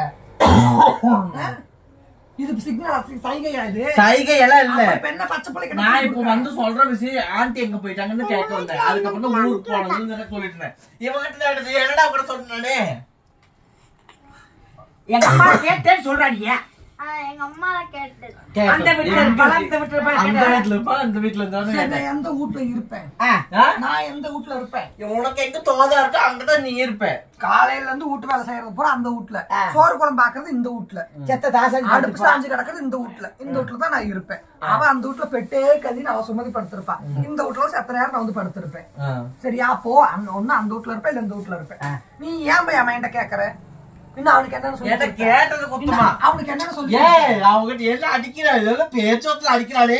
ஆ? இது சிக்னல் சைகையா இது சைகை எல்லாம் இல்ல இப்ப என்ன பச்சை பிள்ளைக்கு நான் இப்போ வந்து சொல்ற விஷயம் ஆண்டி எங்க போயிட்டாங்கன்னு கேட்க வந்தேன் அதுக்கப்புறம் தான் ஊருக்கு போனதுன்னு எனக்கு சொல்லிட்டு இருந்தேன் இவங்கிட்ட தான் எடுத்து என்னடா கூட சொன்னானே எங்க அம்மா கேட்டேன்னு சொல்றாடிய ஆ எங்க அம்மா கேட்டது அந்த வீட்டுல இருப்பாளா இந்த வீட்டுல இருப்பாளா அந்த கேட்டா? வீட்டுல இருப்பா இந்த வீட்டுல இருந்தாலும் சரி, நான் எந்த வீட்ல இருப்பேன் ஆ, ஆ? நான் எந்த வீட்ல இருப்பேன் உனக்கு எங்க தோதா இருக்கோ அங்கதான் நீ இருப்ப காலையில இருந்து வீட்டு வேலை செய்யறது பூரா அந்த வீட்ல ஆ. சோறு குழம்பு பாக்குறது இந்த வீட்ல செத்த தாசன் அடுப்பு சாஞ்சு கிடக்குறது இந்த வீட்ல இந்த வீட்ல தான் நான் இருப்பேன் அவ அந்த வீட்ல பெட்டே கதி அவ சுமதி படுத்திருப்பா இந்த வீட்ல செத்த நேரம் நான் வந்து படுத்திருப்பேன் சரியா அப்போ அந்த ஒண்ணு அந்த வீட்ல இருப்பேன் இல்ல இந்த வீட்ல இருப்பேன் நீ ஏன் போய் அவன் என்கிட்ட கேக்குற இன்னும் அவனுக்கு என்னன்னு சொல்லி என்கிட்ட கொடுத்த? கேட்டது குத்தமா இன்னும் அவனுக்கு என்னன்னு சொல்லி ஏய் அவங்கிட்ட என்ன அடிக்கிறா இதெல்லாம் பேச்சோத்துல அடிக்கிறாளே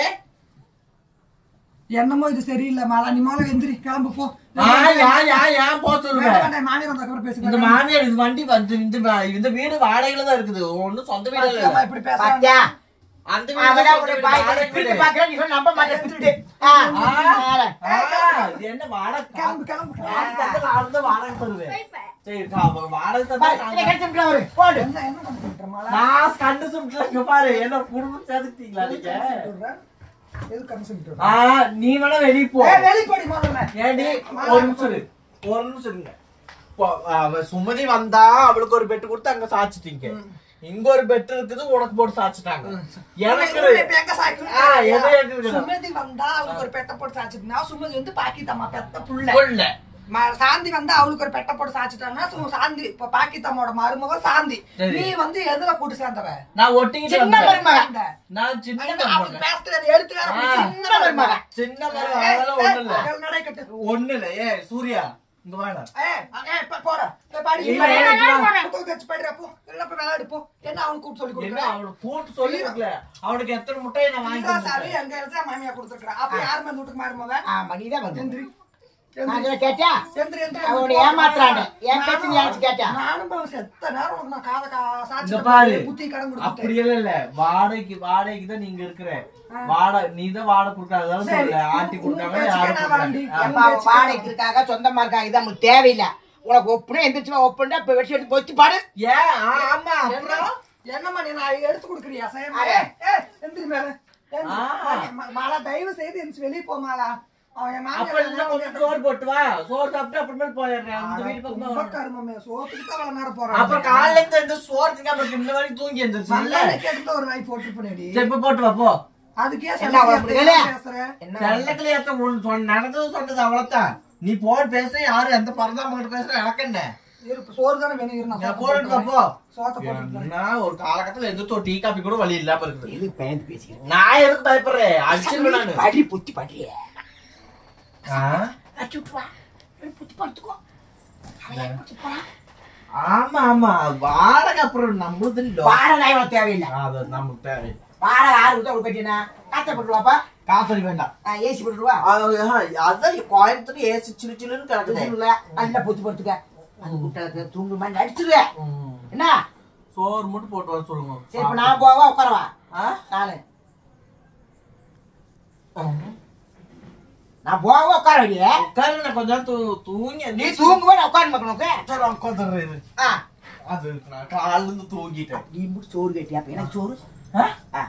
என்னமோ இது சரியில்லை மாலா நீ மாலை எந்திரி கிளம்பு போ ஆ, யா, யா, யா, போ சொல்லுவேன் வேண்டாம், வேண்டாம், மாமியார் வந்ததுக்கப்புறம் இந்த பேசிக்கலாம். மாமியார் இது வண்டி வந்து இந்த வ- இந்த வீடு வாடகையில தான் இருக்குது ஒண்ணும் சொந்த வீடு பாத்தியாம்மா, இல்ல இப்படி பேசுறாங்க. பாத்தியா அந்த வீடு அவதான் சொந்த உன்னை வீடு, பாய் வாடகை பிரித்து வீடு. பார்க்கறேன், நீ சொன்ன நம்ப மாட்டேன், பிரித்து. ஆ, மேல. ஆ, இது என்ன வாடகை கிளம்பு, கிளம்பு. காசு தந்தா நான் தான் வாடகை தருவேன் போய்ப்பேன். சரி கா- வாடகை தந்தா பாரு, நான் இதை தான். கடிச்சு விட்டுறா அவரு. போடு. என்ன என்ன பண்ணிட்டு மாலா? நான் கண்டு சுட்டுல இங்க பாரு என்ன குடும்பம் சேர்த்துட்டீங்களா நீங்க சொல்றேன். எதுக்கு கண்ணு சொல்லிட்டு வர? ஆ நீ வேணா வெளிய போ ஏய், வெளிய போடி முதல்ல. ஏடி ஒரு நிமிஷம் இரு. ஒரு நிமிஷம் இருங்க இப்போ, அவ சுமதி வந்தா அவளுக்கு ஒரு பெட்டு கொடுத்து அங்க சாச்சிட்டீங்க இங்க ஒரு பெட் இருக்குது உனக்கு போட்டு சாச்சிட்டாங்க எனக்கு உன்னை இப்ப எங்க சாய்க்கணும்? ஆ, எது எது சுமதி வந்தா அவளுக்கு ஒரு பெட்டை போட்டு சாச்சிட்டுனா சுமதி வந்து பாக்கித்தம்மா பெத்த புள்ள கொள்ள ம- சாந்தி வந்து அவளுக்கு ஒரு பெட்டை போட்டு சாச்சிட்டான்னா சு- சாந்தி இப்ப பாக்கித்தம்மோட மருமக சாந்தி சரி. நீ வந்து எதுல கூட்டு சேர்ந்தவ நான் ஒட்டிக்கிட்டு சின்ன வந்தேன். மருமக. நான் சின்ன அவளுக்கு மருமக. பேசுறது எடுத்து வேற ஆ. சின்ன மருமக சின்ன மருமக, அதெல்லாம் ஒண்ணும் இல்ல ஏய், நடை கட்டு. ஒண்ணு இல்ல ஏ சூர்யா இங்க வாடா ஏய், ஏய், இப்ப போடா. போய் பாடி. இல்ல, எனக்கு புத்தகம் வச்சு படிடா, போ. இல்ல, போய் விளையாடு, போ. என்ன அவனுக்கு கூப்பிட்டு சொல்லி என்ன கொடுக்குற? அவனுக்கு போட்டு சொல்லி கொடுக்கல அவனுக்கு எத்தனை முட்டையை நான் வாங்கி இதான் சாரு, கொடுத்துட்டேன். எங்க இடத்துல மாமியா கொடுத்திருக்கிறா. அப்ப யாருமே அந்த வீட்டுக்கு மாறுமவ? ஆமா, நீதான் வந்து. எந்திரி. நான் எந்திரி. இதை கேட்டியா? எந்திரி, எந்திரி. அவனை ஏமாத்துறானே. என் பேச்சு நீ நினைச்சு கேட்டியா? நானும் பாவம் செத்த நேரம் உனக்கு நான் காதை கா- சாட்சி இங்க பாரு கொடுத்து புத்தி கடன் கொடுத்துட்டேன். அப்படியெல்லாம் இல்ல வாடகைக்கு வாடகைக்கு தான் நீங்க இருக்கிற வாடகை நீ தான் வாடகை கொடுக்காததால சரி. சொல்ல ஆட்டி உன் கொடுக்காம பேச்சுக்கே யாரும் நான் கொடுக்கல. வரேன்டி. ஆ. எப்பா, வாடகைக்கு இருக்காங்க, சொந்தமா இருக்காங்க, இது நம்மளுக்கு தேவையில்லை உனக்கு ஒப்புனா எந்திரிச்சு வா, ஒப்புண்டா இப்ப வெட்டி எடுத்து பொச்சு பாடு ஏன் ஆ, ஆமா அப்புறம் என்ன- என்னம்மா நீ நான் எடுத்து கொடுக்குறியா செய்யமா? அரே. ஏய், ஏய், எந்திரி மேல. எந்திரி. ஆ. மா- மாலா, தயவு செய்து எந்திரிச்சு வெளிய போ, மாலா. அவன் என் அப்ப மாமியார் இன்னும் கொஞ்சம் சோறு போட்டு வா சோறு சாப்பிட்டு அப்புறமேல் போயிடுறேன் அந்த வீட்டு பக்கமா ரொம்ப வரேன். கருமமே, சோத்துக்கு தான் அவ்வளவு நேரம் போறான். அப்புறம் காலையில இருந்து இந்த சோறு திங்காம இருக்கு. இந்த மாதிரி தூங்கி எந்திரிச்சு மல்லாடைக்கு எடுத்து ஒரு வாய் போட்டுருப்பேனேடி. சரி இப்ப போட்டு வா போ அதுக்கே என்ன செல்லக்கிளி அவன் அப்படி வேலையா? பேசுற. என்ன செல்லக்கிளியாத்த உன் சொன்ன- நடந்தது சொன்னது அவ்வளவுதான் நீ போன் பேச யாரு எந்த பரந்தாம பேசுற எனக்கு என்ன இரு, இப்ப சோறு தானே வேணும், இரு, நான் நான் சோத்தை போட்டுட்டு வா, போட்டுறேன். போ சோத்தை போட்டுட்டு என்ன ஒரு காலகட்டத்துல எந்த டீ காபி கூட வழி இல்லாம இருக்குது எது பயந்து பேசிக்கிறேன் நான் எதுக்கு பயப்படுறேன் அடிச்சிருவேன் நானு படி புத்தி படியே ஆ? அடிச்சு விட்டு வா புத்தி படுத்துக்கோ ஆமா ஆமா வாடகை அப்புறம் நம்மளுது இல்ல வாடகை இவ்வளவு தேவையில்லை அது நமக்கு தேவை வாடகை ஆறு கொடுத்தா அவளுக்கு கட்டினா காத்த போட்டுருவாப்பா காத்தடி வேண்டாம் ஏசி போட்டுருவா அது, ஆ, அதான் கோயம்புத்தூர் ஏசி சிலு சிலுன்னு கிடக்குது நல்லா பொத்து படுத்துக்க அது குட்டை தூங்கு மாதிரி அடிச்சிருவேன் ம். என்ன சோறு மட்டும் போட்டு வர சொல்லுங்க சரி இப்ப நான் போவா உட்காரவா ஆ? நானு நான் போவா உட்கார வேண்டிய உட்காரு, நான் கொஞ்ச நேரம் தூ- தூங்கி நீ எந்திரிச்சு- தூங்குவா நான் உட்கார மக்களுக்கு சரி, உட்காந்துடுறேன் இரு. ஆ அது நான் காலைல இருந்து தூங்கிட்டேன் நீ மட்டும் சோறு கட்டியா அப்ப எனக்கு சோறு ஆ? ஆ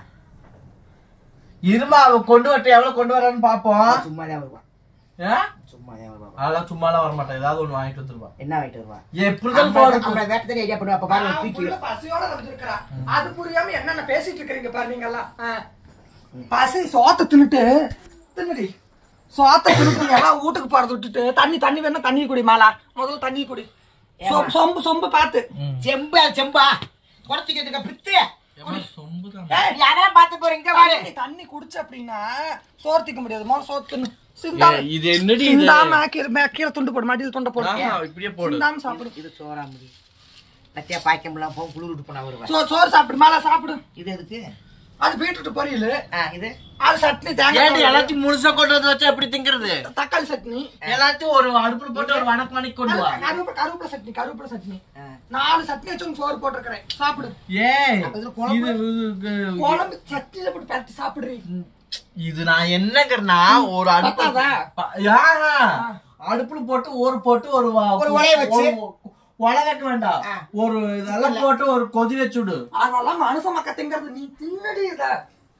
இருமா அவ கொண்டு வரட்டும் எவ்வளவு கொண்டு வரான்னு பாப்போம் சும்மா தான் வருவா ஆ? சும்மா தான் வருவா அதெல்லாம் சும்மாலாம் வர மாட்டேன் ஏதாவது ஒண்ணு வாங்கிட்டு வந்துருவா என்ன வாங்கிட்டு வருவா எப்படிதான் சோறு நம்மள வேட்டத்தை ஐடியா பண்ணுவா அப்ப பாருங்க நான் தூக்கி புள்ள பசியோட வந்துருக்கிறா. அது புரியாம என்னென்ன பேசிட்டு இருக்கிறீங்க பாரு நீங்க எல்லாம் ஆ. பசி சோத்த தின்னுட்டு தின்னுடி சோத்த தின்னுட்டு எல்லாம் வீட்டுக்கு போறது விட்டுட்டு தண்ணி தண்ணி வேணா தண்ணி குடி மாலா முதல்ல தண்ணி குடி சொம்பு- சொம்பு சொம்பு பார்த்து செம்பா செம்பா குறைச்சிக்கிறதுக்கு பித்து சொம்புதான் ஏய், நீ அதெல்லாம் பார்த்து போறீங்க பாரு தண்ணி தண்ணி குடிச்ச அப்படின்னா சோறு திக்க முடியாது முதல்ல சோறு தின்னு சிந்தாம இது என்னடி இது? சிந்தாம கீழே மே- கீழே துண்டு போடு மடியில் துண்டு போடு ஆஹா, இப்படியே போடு சிந்தாம சாப்பிடு இது சோறா முடி பத்தியா பாய்க்கம்லாம் போ குளிர் விட்டு போனா வருவா சோறு சோறு சாப்பிடு மேல சாப்பிடு இது எதுக்கு அது பீட்ரூட் பொரியல் ஆ இது அது சட்னி ஏன்டி தேங்காய் எல்லாத்தையும் முழுசா கொண்டு வந்து வச்சா எப்படி திங்கிறது தக்காளி சட்னி எல்லாத்தையும் ஒரு அடுப்புல போட்டு ஒரு வணக்கம் மணிக்கு கொண்டு வா கருவேப்பிலை கருவேப்பிலை சட்னி கருவேப்பிலை சட்னி ஆ. நாலு சட்னி வச்சு உனக்கு சோறு போட்டிருக்கிறேன் சாப்பிடு ஏய் அதுல குழம்பு? இது இது- குழம்பு சட்னியில போட்டு பரட்டி சாப்பிடுறீ இது நான் என்னங்கிறனா ஒரு அடுப்பு பத்தாதா? ப- ஆஹா. அடுப்புல போட்டு ஒரு போட்டு ஒரு வ- ஒரு உலைய வச்சு. ஒரு- உலை வைக்க வேண்டாம் ஆ. ஒரு இதெல்லாம் போட்டு ஒரு கொதி வச்சுடு அதெல்லாம் மனுஷ மக்க திங்கிறது நீ தின்னடி இத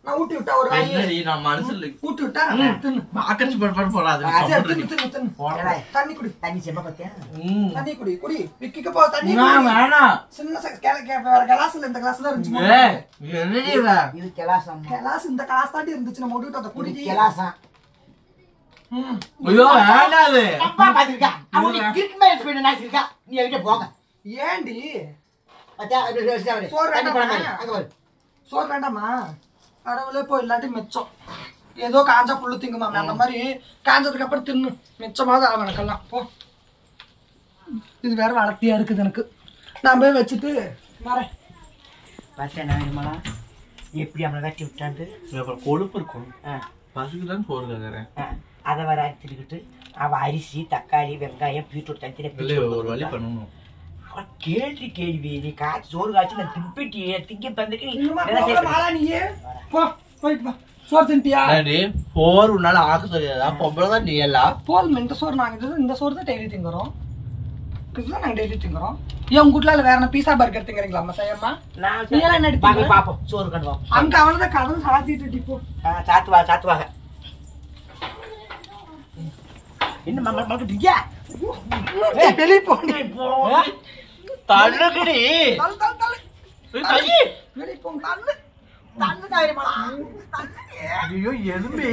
நான் ஊட்டி விட்டா ஒரு வாய் என்னடி நான் மனசுல ஊட்டி விட்டா தின்னு ஆக்கரிச்சு பட போறாது சரி, தின்னு தின்னு தின்னு தண்ணி குடி தண்ணி செம்ம பார்த்தியா ம் தண்ணி குடி குடி விக்கிக்க போ தண்ணி நான் குடி. வேணாம் சின்ன ச- கே- கே- வேற கிளாஸ்ல இந்த கிளாஸ்ல இருந்துச்சு ஏய், என்னடி இவ? இது கெலாசம் கிளாஸ் இந்த கிளாஸ் தாண்டி இருந்துச்சு நம்ம விட்டு அந்த இது குடி கெலாசம் ம். ஐயோ வேண்டாது அப்பா பாத்திருக்கா அவனுக்கு கிரிக் மேட்ச் பண்ண நாச்சு இருக்கா நீ என்கிட்ட போங்க ஏண்டி பாத்தியா அது அது அது அது. சோறு தண்ணி வேண்டாமா? போட மாதிரி அங்க பாரு சோறு வேண்டாமா கடவுளே போய் இல்லாட்டி மிச்சம் ஏதோ காஞ்சா புல்லு திங்குமா அந்த மாதிரி காஞ்சதுக்கு அப்புறம் தின்னு மிச்சமாவது ஆகும் எனக்கெல்லாம் போ இது வேற வளர்த்தியா இருக்குது எனக்கு நான் போய் வச்சுட்டு வரேன் பாத்தியா நான் நிர்மலா எப்படி அவனை கட்டி விட்டாண்டு அப்புறம் கொழுப்பு இருக்கும் ஆ, பசுக்கு தான் சோறு கேக்குறேன் ஆ. அதை வர அடிச்சுக்கிட்டு அவன் அரிசி தக்காளி வெங்காயம் பீட்ரூட் தனித்தனி இல்ல ஒரு வழி பண்ணணும் அவன் கேள்வி கேள்வி நீ காய்ச்சி சோறு காய்ச்சி நான் திம்பிட்டி திங்க பந்துக்கு நீ இன்னுமா என்ன போகல செய்ய மாலா நீயே போ போயிட்டு வா சோறு தின்ட்டியா ஏண்டி போர் உன்னால ஆக்க தெரியாதா பொம்பளை தான் நீ எல்லாம் போதும் இந்த சோறு நாங்கள் இது இந்த சோறு தான் டெய்லி திங்குறோம் இதுதான் நாங்கள் டெய்லி திங்குறோம் ஏன் உங்க வீட்டுல வேற என்ன பீஸா பர்கர் திங்குறீங்களா அம்மா செய்யம்மா நான் நீ எல்லாம் என்ன பாப்போம் எடுத்தீங்க? பாப்போம் சோறு கண்டு பார்ப்போம் அங்க அவனதான் கதவு சாத்திட்டு இப்போ ஆ, சாத்துவா சாத்துவாங்க என்ன மம்ம மறந்துட்டீங்க வெளியே போங்க தள்ளுக்குடி தள்ளு தள்ளு தள்ளு கையி வெளியே போங்க தள்ளு தள்ளு தைரியமாடா தள்ளு ஐயோ எலும்பி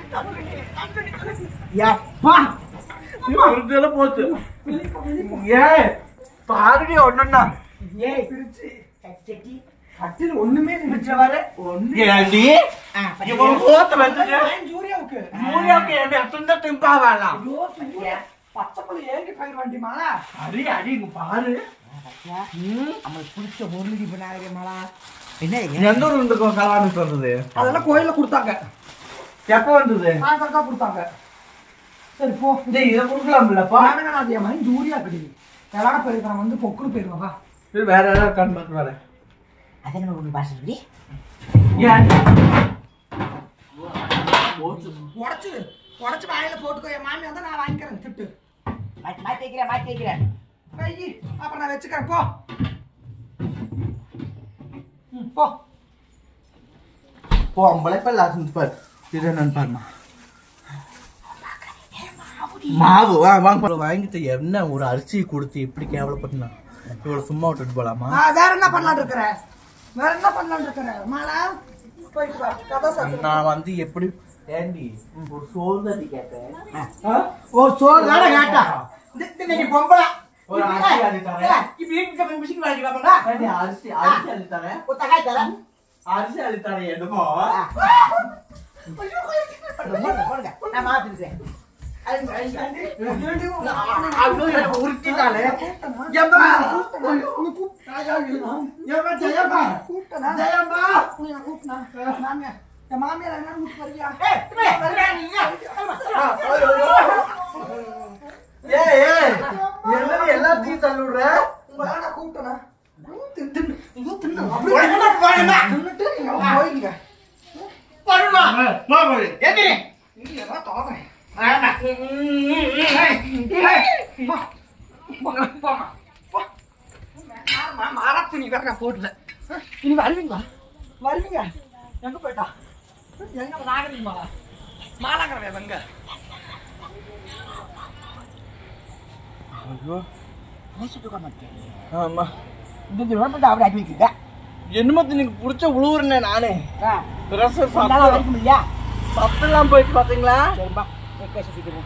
எப்பா ஒருத்தல போச்சு ஏய் பாருடி ஒண்ணுன்னா ஏய் பிரிச்சு சட்டி கட்டில் ஒண்ணுமே பிடிச்ச வர ஏண்டி ஆ இவன் போத்து வச்சுட்டு ஜூரியாவுக்கு மூலியாவுக்கு ஏண்டி அத்தனை திம்பா வேணாம் ஐயோ சூர்யா பச்சை புள்ள ஏங்கி பயிர் வண்டிமா அடி அடி இங்க பாரு நம்மளுக்கு பிடிச்ச முருகி பண்ணாதே மாலா என்ன எந்த ஊர் இருந்திருக்கோம் கலாமிக்கு வந்தது அதெல்லாம் கோயில்ல கொடுத்தாங்க எப்ப வந்தது ஆயிரக்கா கொடுத்தாங்க சரி போ டேய் இதை கொடுக்கலாம்லப்பா பானகநாதிய மாதிரி ஜூரியா கடி எலாட போயிருக்கான் வந்து பொக்குன்னு போயிருவான் வா இது வேற ஏதாவது கண் பார்த்து வரேன் அதங்க ஒன்று பாச சொல்லி ஏன் உடச்சு உடச்சு வாயில போட்டுக்கோ என் மாமி வந்து நான் வாங்கிக்கிறேன் திட்டு மாற்றி மாற்றி வைக்கிறேன் மாற்றி வைக்கிறேன் வை அப்புறம் நான் வச்சுக்கிறேன் போ ம், போ பொம்பளை இப்ப லாசன்ஸ் பாரு இது என்னன்னு பாருமா மாவு வா வாங்க வாங்கிட்டு என்ன ஒரு அரிசி கொடுத்து இப்படி கேவலப்பட்டுனா இவ்வளவு சும்மா விட்டுட்டு போலாமா ஆ, வேற என்ன பண்ணலாம்னு இருக்கிற வேற என்ன பண்ணலாம்னு இருக்கிற மாலா போயிட்டு வா கதை சாத்து நான் வந்து எப்படி ஏண்டி ஒரு சோறு தான் கேட்டேன் ஓ சோறு தானே கேட்டா இன்னைக்கு பொம்பளை ஒரு அரிசி அள்ளி தரேன். இப்ப வீட்டுக்கு மிஷின் வேலைக்கு வாப்பா ஏண்டி, அரிசி அரிசி அள்ளி தரேன் ஒரு தக்காளி தரேன் அரிசி அள்ளி தரேன் எடுமோ போடுங்க நான் மாத்திருக்கேன் உருட்டிட்டாலே மாமியார் என்ன வீட்டுக்கு வருவியா ஏய் ஏய் என்னடி எல்லாத்தையும் தள்ளி விடுற உங்களை நான் கூப்பிட்டேனா தின்னு தின்னு இன்னும் தின்னு தின்னுட்டு நீங்க போயிடுங்க இங்க எல்லாம் தோறேன் மரத்து நீ வேற போட்டுல இனி வருவீங்களா வருவீங்க எங்க போயிட்டா எங்க நாகரிகமா மாலாங்கிற எங்க ஆமா அப்படி ஆக்கி வைக்கிறீங்க என்னமோ நீங்க புடிச்ச உழுவுறனே நானே பிரஷர் நல்லா சாப்பிட்டு வரைக்கும் இல்லையா சத்தெல்லாம் போயிட்டு பாத்தீங்களா சரிப்பா பேச சுத்திடுவோம்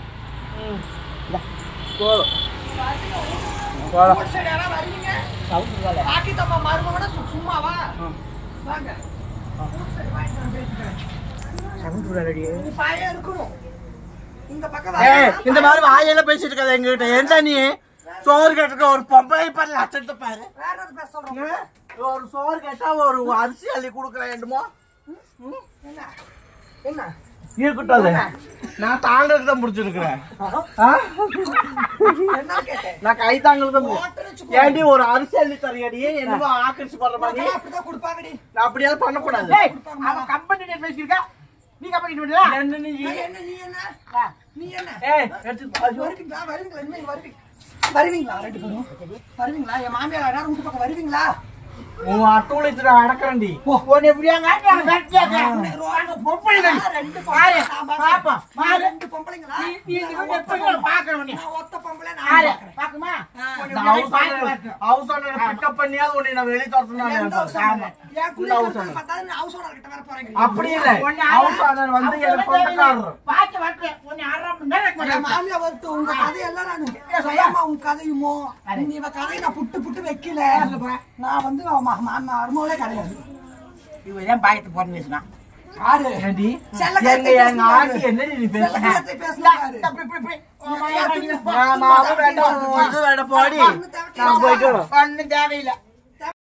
போதும் ஒரு சைடு யாராவது வருவீங்க சவுண்ட் வேலை பாக்கி தம்மா மருமகன சும்மாவா வாங்க ஊர் சைடு வாங்கிட்டு வந்து பேசிக்கிறேன். சவுண்ட் வேலை நீ பயம் இருக்கணும் இந்த பக்கம் ஏய் வாங்க. இந்த மாதிரி வாயெல்லாம் பேசிட்டு இருக்காத எங்ககிட்ட ஏன்டா நீ சோறு கேட்டுக்க ஒரு பொம்பளை பாரு லட்சத்தை பாரு வேற எதுவும் பேச சொல்றோம் ஒரு சோறு கேட்டா ஒரு அரிசி அள்ளி கொடுக்குறேன் என்னமோ என்ன என்ன இருக்கட்டும் அது. நான் தாண்டது தான் முடிச்சிருக்கிறேன் என்ன கேட்டேன் நான் கை தாங்கல் தான் முடிச்சிருக்கேன். போட்டு வச்சுக்கோ. ஏண்டி ஒரு அரிசி அள்ளி தரையடி என்னமோ ஆக்கரிச்சு பண்ற மாதிரி உனக்கெல்லாம் அப்படிதான் கொடுப்பாங்கடி நான் அப்படியாவது பண்ணக்கூடாது டேய் அவன் கம்பெனி டேட் பேசியிருக்கா நீ கம்பெனி பண்ணியா என்ன நீ நான் என்ன நீ என்ன நீ என்ன ஏய் எடுத்து வருவீங்களா வருவீங்களா இனிமே வருவீங்க வருவீங்களா ரெண்டு பேரும் வருவீங்களா என் மாமியார் யாரும் வீட்டு பக்கம் வருவீங்களா உன் அட்டூழியத்துல அடக்குறேன்டி உன்னை இப்படியாங்க நாங்க வெட்டியாங்க. நாங்க பொம்பளைங்க. ரெண்டு பாரு, பொம்பளை, பாப்போம். நான் பாரு. ரெண்டு பொம்பளைங்களா? நீ- நீ நான் இவங்க ஒத்த எப்படி பொம்பளை. பார்க்கணும் நீ? நான் ஒத்த பொம்பளை, நான் பாரு, பார்க்கறேன். பார்க்குமா? உன்னை இந்த இப்படி house பார்க்க owner- மாட்டேன். house owner pick up பண்ணியாவது உன்னை நான் வெளிய துரத்தணும்னு எந்த house நினைப்பேன். owner? என் குடி இருக்கிறது பார்த்தாலும் நான் house owner கிட்ட வர போறேங்க. அப்படி இல்ல உன்னை house அரை- owner வந்து அவங்க எனக்கு வந்து சொந்தக்காரர் பார்த்து வரட்டும். உன்னை அரை மணி நேரம் இருக்க என் மாட்டேன். மாமியா வந்து உங்க கதையெல்லாம் நானு சுயமா உன் கதையுமோ நீ இவ கதையை நான் புட்டு புட்டு வைக்கல நான் வந்து அவன் ம- ம- மருமகளே கிடையாது இவன் பாயத்து போட்டு பேசினான் யாரு ஏண்டி? செல்ல எங்க கத்தை எங்க பேசுனாரு. ஆண்டி என்னடி நீ பேசுற? செல்ல கத்தை பேசுனாரு. இப்படி, இப்படி, இப்படி. உன் மகன் நான் மாவு வேண்டாம், உன் இது வேண்டாம், போடி. நான் போயிட்டு வரேன். ஒண்ணும் தேவையில்லை